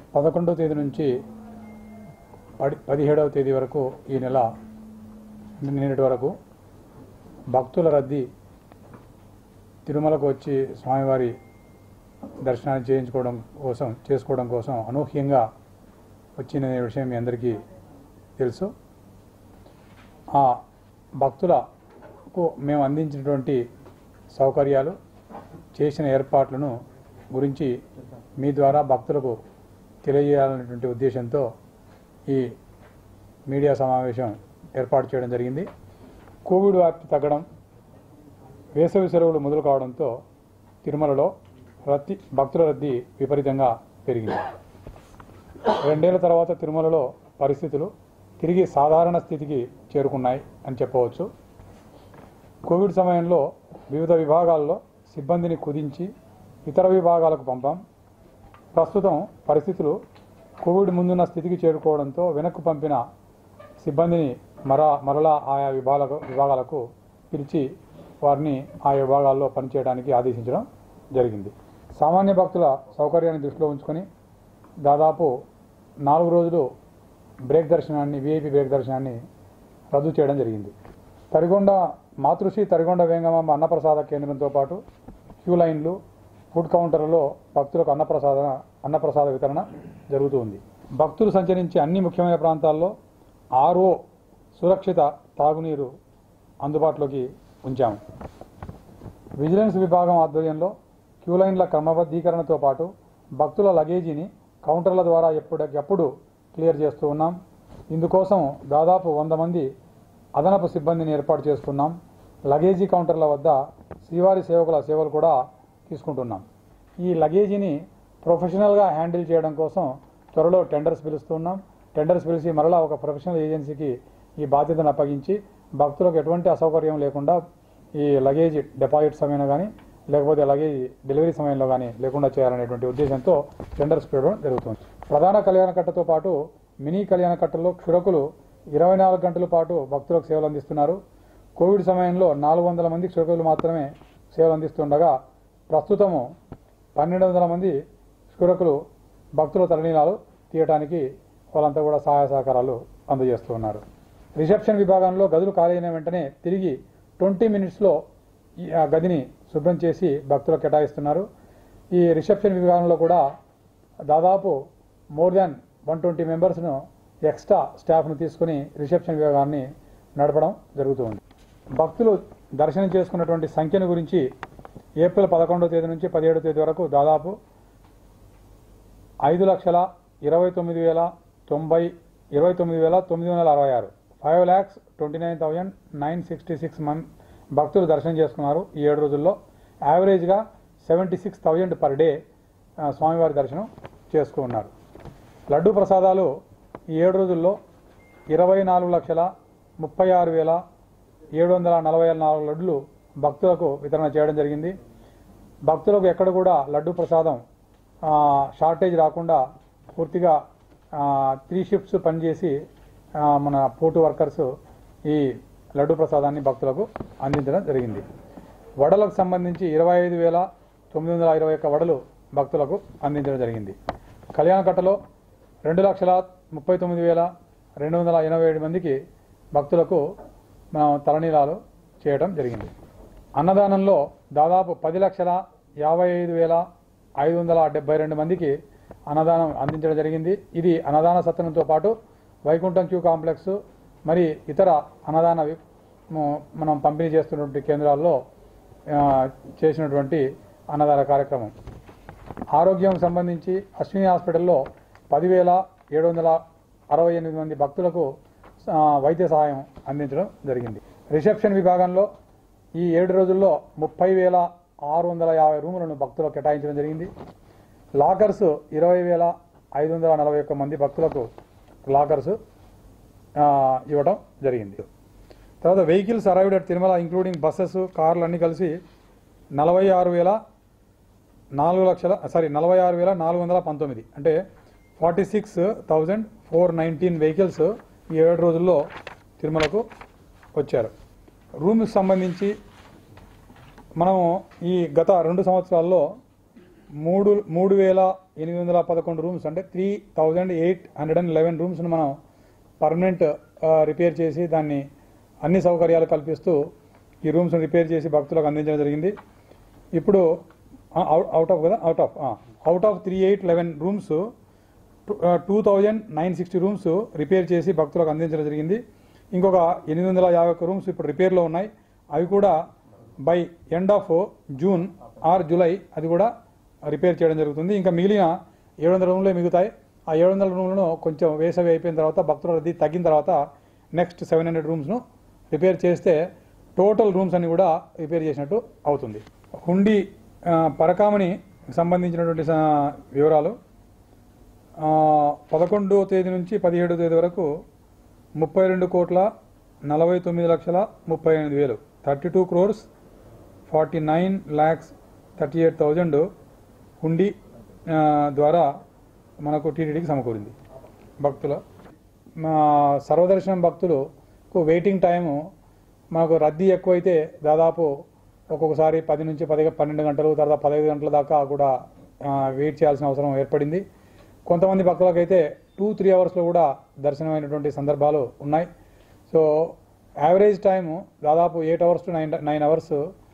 పదకొండవ తేదీ నుంచి పది పదిహేడవ తేదీ వరకు ఈ నెల నిన్నటి వరకు భక్తుల రద్దీ తిరుమలకు వచ్చి స్వామివారి దర్శనాన్ని చేయించుకోవడం కోసం చేసుకోవడం కోసం అనూహ్యంగా వచ్చిన విషయం మీ అందరికీ తెలుసు ఆ భక్తులకు మేము అందించినటువంటి సౌకర్యాలు చేసిన ఏర్పాట్లను గురించి మీ ద్వారా భక్తులకు తెలియజేయాలనేటువంటి ఉద్దేశంతో ఈ మీడియా సమావేశం ఏర్పాటు చేయడం జరిగింది కోవిడ్ వ్యాప్తి తగ్గడం వేసవి సెలవులు మొదలు కావడంతో తిరుమలలో రద్దీ భక్తుల రద్దీ విపరీతంగా పెరిగింది రెండేళ్ల తర్వాత తిరుమలలో పరిస్థితులు తిరిగి సాధారణ స్థితికి చేరుకున్నాయి అని చెప్పవచ్చు కోవిడ్ సమయంలో వివిధ విభాగాల్లో సిబ్బందిని కుదించి ఇతర విభాగాలకు పంపాం ప్రస్తుతం పరిస్థితులు కోవిడ్ ముందున్న స్థితికి చేరుకోవడంతో వెనక్కు పంపిన సిబ్బందిని మర మరలా ఆయా విభాగాలకు విభాగాలకు పిలిచి వారిని ఆ విభాగాల్లో పనిచేయడానికి ఆదేశించడం జరిగింది సామాన్య భక్తుల సౌకర్యాన్ని దృష్టిలో ఉంచుకొని దాదాపు నాలుగు రోజులు బ్రేక్ దర్శనాన్ని విఐపి బ్రేక్ దర్శనాన్ని రద్దు చేయడం జరిగింది తరిగొండ మాతృశ్రీ తరిగొండ వేంగమాంబ అన్నప్రసాద కేంద్రంతో పాటు క్యూ లైన్లు ఫుడ్ కౌంటర్లలో భక్తులకు అన్నప్రసాద అన్నప్రసాద వితరణ జరుగుతుంది భక్తులు సంచరించే అన్ని ముఖ్యమైన ప్రాంతాల్లో ఆర్ఓ సురక్షిత తాగునీరు అందుబాటులోకి ఉంచాము విజిలెన్స్ విభాగం ఆధ్వర్యంలో క్యూ లైన్ల క్రమబద్ధీకరణతో పాటు భక్తుల లగేజీని కౌంటర్ల ద్వారా ఎప్పటికప్పుడు క్లియర్ చేస్తూ ఉన్నాం ఇందుకోసం దాదాపు వంద మంది అదనపు సిబ్బందిని ఏర్పాటు చేసుకున్నాం లగేజీ కౌంటర్ల వద్ద శ్రీవారి సేవకుల సేవలు కూడా తీసుకుంటున్నాం ఈ లగేజీని ప్రొఫెషనల్గా హ్యాండిల్ చేయడం కోసం త్వరలో టెండర్స్ పిలుస్తున్నాం టెండర్స్ పిలిచి మరలా ఒక ప్రొఫెషనల్ ఏజెన్సీకి ఈ బాధ్యతను అప్పగించి భక్తులకు ఎటువంటి అసౌకర్యం లేకుండా ఈ లగేజ్ డిపాజిట్ సమయంలో కానీ లేకపోతే లగేజ్ డెలివరీ సమయంలో కానీ లేకుండా చేయాలనేటువంటి ఉద్దేశంతో టెండర్స్ పిలవడం జరుగుతుంది ప్రధాన కళ్యాణ కట్టతో పాటు మినీ కళ్యాణ కట్టలో క్షురకులు ఇరవై నాలుగు గంటల పాటు భక్తులకు సేవలు అందిస్తున్నారు కోవిడ్ సమయంలో నాలుగు వందల మంది క్షురకులు మాత్రమే సేవలు అందిస్తుండగా ప్రస్తుతము పన్నెండు వందల మంది క్షురకులు భక్తుల తలనీలాలు తీయటానికి వాళ్ళంతా కూడా సహాయ సహకారాలు అందజేస్తూ ఉన్నారు రిసెప్షన్ విభాగంలో గదులు ఖాళీ అయిన వెంటనే తిరిగి ట్వంటీ మినిట్స్లో ఈ ఆ గదిని శుభ్రం చేసి భక్తులకు కేటాయిస్తున్నారు ఈ రిసెప్షన్ విభాగంలో కూడా దాదాపు మోర్ దాన్ వన్ ట్వంటీ మెంబర్స్ను ఎక్స్ట్రా స్టాఫ్ను తీసుకుని రిసెప్షన్ విభాగాన్ని నడపడం జరుగుతుంది భక్తులు దర్శనం చేసుకున్నటువంటి సంఖ్యను గురించి ఏప్రిల్ పదకొండవ తేదీ నుంచి పదిహేడవ తేదీ వరకు దాదాపు ఐదు లక్షల ఇరవై తొమ్మిది వేల తొంభై ఇరవై తొమ్మిది వేల తొమ్మిది వందల అరవై ఆరు five lakhs twenty nine thousand nine sixty six మన్ భక్తులు దర్శనం చేసుకున్నారు ఈ ఏడు రోజుల్లో యావరేజ్గా seventy six thousand per day ఆ, స్వామివారి దర్శనం చేసుకున్నారు లడ్డు ప్రసాదాలు ఈ ఏడు రోజుల్లో ఇరవై నాలుగు లక్షల ముప్పై ఆరు వేల ఏడు వందల నలభై నాలుగు లడ్డులు భక్తులకు వితరణ చేయడం జరిగింది భక్తులకు ఎక్కడ కూడా లడ్డు ప్రసాదం ఆ, షార్టేజ్ రాకుండా పూర్తిగా ఆ, త్రీ షిఫ్ట్స్ పనిచేసి ఆ, మన పోటు వర్కర్స్ ఈ లడ్డు ప్రసాదాన్ని భక్తులకు అందించడం జరిగింది వడలకు సంబంధించి ఇరవై ఐదు వేల తొమ్మిది వందల ఇరవై ఒక్క వడలు భక్తులకు అందించడం జరిగింది కళ్యాణకట్టలో రెండు లక్షల ముప్పై తొమ్మిది వేల రెండు వందల ఎనభై ఏడు మందికి భక్తులకు మనం తలనీలాలు చేయడం జరిగింది అన్నదానంలో దాదాపు పది లక్షల యాభై ఐదు వేల ఐదు వందల డెబ్బై రెండు మందికి అన్నదానం అందించడం జరిగింది ఇది అన్నదాన సత్రంతో పాటు వైకుంఠం క్యూ కాంప్లెక్స్ మరి ఇతర అన్నదాన వి- ము- మనం పంపిణీ చేస్తున్నటువంటి కేంద్రాల్లో ఆ, చేసినటువంటి అన్నదాన కార్యక్రమం ఆరోగ్యం సంబంధించి అశ్విని హాస్పిటల్లో పదివేల ఏడు వందల అరవై ఎనిమిది మంది భక్తులకు ఆ, వైద్య సహాయం అందించడం జరిగింది రిసెప్షన్ విభాగంలో ఈ ఏడు రోజుల్లో ముప్పై వేల ఆరు వందల యాభై రూములను భక్తులకు కేటాయించడం జరిగింది లాకర్స్ ఇరవై వేల ఐదు వందల నలభై ఒక్క మంది భక్తులకు లాకర్స్ ఆ, ఇవ్వడం జరిగింది తర్వాత vehicles arrived at Tirumala including buses కార్లు అన్నీ కలిసి నలభై ఆరు వేల నాలుగు లక్షల సారీ నలభై ఆరు వేల నాలుగు వందల పంతొమ్మిది అంటే forty six thousand four nineteen vehicles ఈ ఏడు రోజుల్లో తిరుమలకు వచ్చారు రూమ్కి సంబంధించి మనము ఈ గత రెండు సంవత్సరాల్లో మూడు మూడు వేల ఎనిమిది వందల పదకొండు రూమ్స్ అంటే three thousand eight hundred and eleven రూమ్స్ను మనం పర్మనెంట్ రిపేర్ చేసి దాన్ని అన్ని సౌకర్యాలు కల్పిస్తూ ఈ రూమ్స్ను రిపేర్ చేసి భక్తులకు అందించడం జరిగింది ఇప్పుడు అవుట్ ఆఫ్ కదా out of out of three eight eleven rooms two thousand nine sixty rooms repair చేసి భక్తులకు అందించడం జరిగింది ఇంకొక ఎనిమిది వందల యాభై ఒక్క రూమ్స్ ఇప్పుడు రిపేర్లో ఉన్నాయి అవి కూడా by end of June or July అది కూడా రిపేర్ చేయడం జరుగుతుంది ఇంకా మిగిలిన ఏడు వందల రూమ్లే మిగుతాయి ఆ ఏడు వందల రూమ్లను కొంచెం వేసవి అయిపోయిన తర్వాత భక్తుల రద్దీ తగ్గిన తర్వాత నెక్స్ట్ సెవెన్ హండ్రెడ్ రూమ్స్ను రిపేర్ చేస్తే టోటల్ రూమ్స్ అన్ని కూడా రిపేర్ చేసినట్టు అవుతుంది హుండీ ఆ, పరకామని సంబంధించినటువంటి స- వివరాలు ఆ, పదకొండో తేదీ నుంచి పదిహేడో తేదీ వరకు ముప్పై రెండు కోట్ల నలభై తొమ్మిది లక్షల ముప్పై ఎనిమిది వేలు thirty two crores forty nine lakhs thirty eight thousand హుండీ ఆ, ద్వారా మనకు టీటీడీకి సమకూరింది భక్తుల మా సర్వదర్శనం భక్తులకు వెయిటింగ్ టైము మనకు రద్దీ ఎక్కువైతే దాదాపు ఒక్కొక్కసారి పది నుంచి పది పన్నెండు గంటలు తర్వాత పదహైదు గంటల దాకా కూడా ఆ, వెయిట్ చేయాల్సిన అవసరం ఏర్పడింది కొంతమంది భక్తులకైతే టూ త్రీ అవర్స్లో కూడా దర్శనమైనటువంటి సందర్భాలు ఉన్నాయి సో యావరేజ్ టైము దాదాపు eight hours to nine nine hours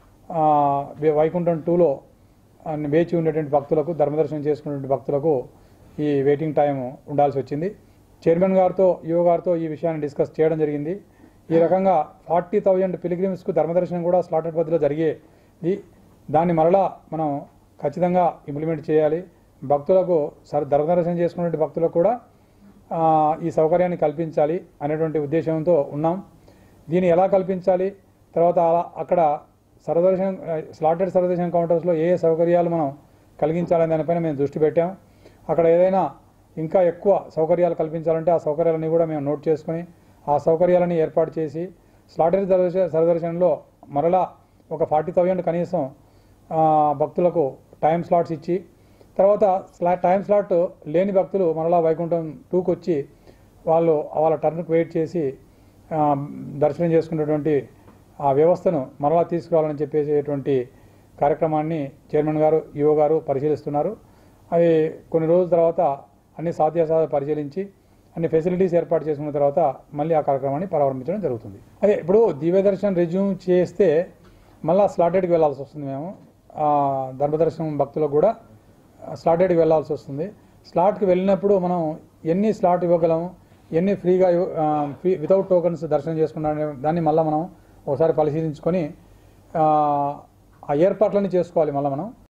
Vaikuntham టూలో వేచి ఉండేటువంటి భక్తులకు ధర్మదర్శనం చేసుకునేటువంటి భక్తులకు ఈ వెయిటింగ్ టైం ఉండాల్సి వచ్చింది చైర్మన్ గారితో ఈఓ గారితో ఈ విషయాన్ని డిస్కస్ చేయడం జరిగింది ఈ రకంగా ఫార్టీ థౌజండ్ పిలిగ్రిమ్స్కు ధర్మదర్శనం కూడా స్లాటెడ్ పద్ధతిలో జరిగేది దాన్ని మరలా మనం ఖచ్చితంగా ఇంప్లిమెంట్ చేయాలి భక్తులకు సర్ ధర్మదర్శనం చేసుకునే భక్తులకు కూడా ఆ, ఈ సౌకర్యాన్ని కల్పించాలి అనేటువంటి ఉద్దేశంతో ఉన్నాం దీన్ని ఎలా కల్పించాలి తర్వాత అలా- అక్కడ సర్వదర్శనం స్లాటెడ్ సర్వదర్శనం కౌంటర్స్లో ఏ ఏ సౌకర్యాలు మనం కలిగించాలనే దానిపైన మేము దృష్టి పెట్టాం అక్కడ ఏదైనా ఇంకా ఎక్కువ సౌకర్యాలు కల్పించాలంటే ఆ సౌకర్యాలన్నీ కూడా మేము నోట్ చేసుకుని ఆ సౌకర్యాలని ఏర్పాటు చేసి స్లాటెడ్ సర్వదర్శ సర్వదర్శనంలో మరలా ఒక ఫార్టీ థౌజండ్ కనీసం ఆ, భక్తులకు టైం స్లాట్స్ ఇచ్చి తర్వాత స్లా టైం స్లాట్ లేని భక్తులు మరలా వైకుంఠం టూకి వచ్చి వాళ్ళు వాళ్ళ టర్న్కి వెయిట్ చేసి ఆ, దర్శనం చేసుకునేటువంటి ఆ వ్యవస్థను మరలా తీసుకురావాలని చెప్పేసేటువంటి కార్యక్రమాన్ని చైర్మన్ గారు ఈఓ గారు పరిశీలిస్తున్నారు అది కొన్ని రోజుల తర్వాత అన్ని సాధ్యాసాధాలు పరిశీలించి అన్ని ఫెసిలిటీస్ ఏర్పాటు చేసుకున్న తర్వాత మళ్ళీ ఆ కార్యక్రమాన్ని ప్రారంభించడం జరుగుతుంది అదే ఇప్పుడు దివ్య దర్శనం రెజ్యూమ్ చేస్తే మళ్ళీ స్లాటెడ్కి వెళ్ళాల్సి వస్తుంది మేము ఆ, ధర్మదర్శనం భక్తులకు కూడా స్లాటెడ్కి వెళ్ళాల్సి వస్తుంది స్లాట్కి వెళ్ళినప్పుడు మనం ఎన్ని స్లాట్ ఇవ్వగలము ఎన్ని ఫ్రీగా ఇవ్వ- ఆ, ఫ్రీ వితౌట్ టోకన్స్ దర్శనం చేసుకున్నాం దాన్ని మళ్ళీ మనం ఒకసారి పరిశీలించుకొని ఆ, ఆ ఏర్పాట్లన్నీ చేసుకోవాలి మళ్ళీ మనం